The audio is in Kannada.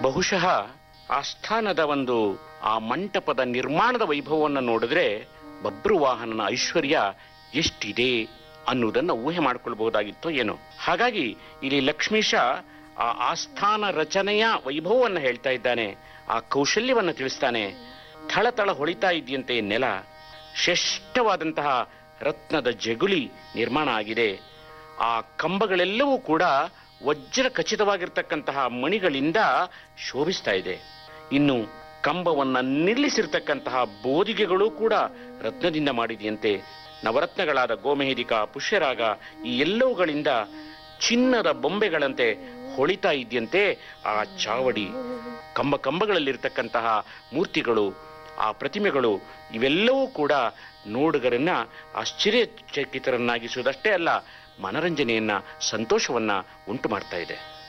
ಬಹುಶಃ ಆಸ್ಥಾನದ ಒಂದು ಆ ಮಂಟಪದ ನಿರ್ಮಾಣದ ವೈಭವವನ್ನು ನೋಡಿದ್ರೆ ಬಬ್ರುವಾಹನನ ಐಶ್ವರ್ಯ ಎಷ್ಟಿದೆ ಅನ್ನುವುದನ್ನು ಊಹೆ ಮಾಡಿಕೊಳ್ಬಹುದಾಗಿತ್ತೋ ಏನೋ ಹಾಗಾಗಿ ಇಲ್ಲಿ ಲಕ್ಷ್ಮೀಶ ಆ ಆಸ್ಥಾನ ರಚನೆಯ ವೈಭವವನ್ನು ಹೇಳ್ತಾ ಇದ್ದಾನೆ ಆ ಕೌಶಲ್ಯವನ್ನು ತಿಳಿಸ್ತಾನೆ ಥಳಥಳ ಹೊಳಿತಾ ಇದೆಯಂತೆ ನೆಲ ಶ್ರೇಷ್ಠವಾದಂತಹ ರತ್ನದ ಜಗುಲಿ ನಿರ್ಮಾಣ ಆಗಿದೆ ಆ ಕಂಬಗಳೆಲ್ಲವೂ ಕೂಡ ವಜ್ರ ಖಚಿತವಾಗಿರ್ತಕ್ಕಂತಹ ಮಣಿಗಳಿಂದ ಶೋಭಿಸ್ತಾ ಇದೆ ಇನ್ನು ಕಂಬವನ್ನ ನಿಲ್ಲಿಸಿರ್ತಕ್ಕಂತಹ ಬೋದಿಗೆಗಳು ಕೂಡ ರತ್ನದಿಂದ ಮಾಡಿದೆಯಂತೆ ನವರತ್ನಗಳಾದ ಗೋಮೆಹಿದಿಕ ಪುಷ್ಯರಾಗ ಈ ಎಲ್ಲವುಗಳಿಂದ ಚಿನ್ನದ ಬೊಂಬೆಗಳಂತೆ ಹೊಳಿತಾ ಇದೆಯಂತೆ ಆ ಚಾವಡಿ ಕಂಬ ಕಂಬಗಳಲ್ಲಿರ್ತಕ್ಕಂತಹ ಮೂರ್ತಿಗಳು ಆ ಪ್ರತಿಮೆಗಳು ಇವೆಲ್ಲವೂ ಕೂಡ ನೋಡುಗರನ್ನ ಆಶ್ಚರ್ಯಚಕಿತರನ್ನಾಗಿಸುವುದಷ್ಟೇ ಅಲ್ಲ ಮನರಂಜನೆಯನ್ನ ಸಂತೋಷವನ್ನ ಉಂಟು ಮಾಡ್ತಾ ಇದೆ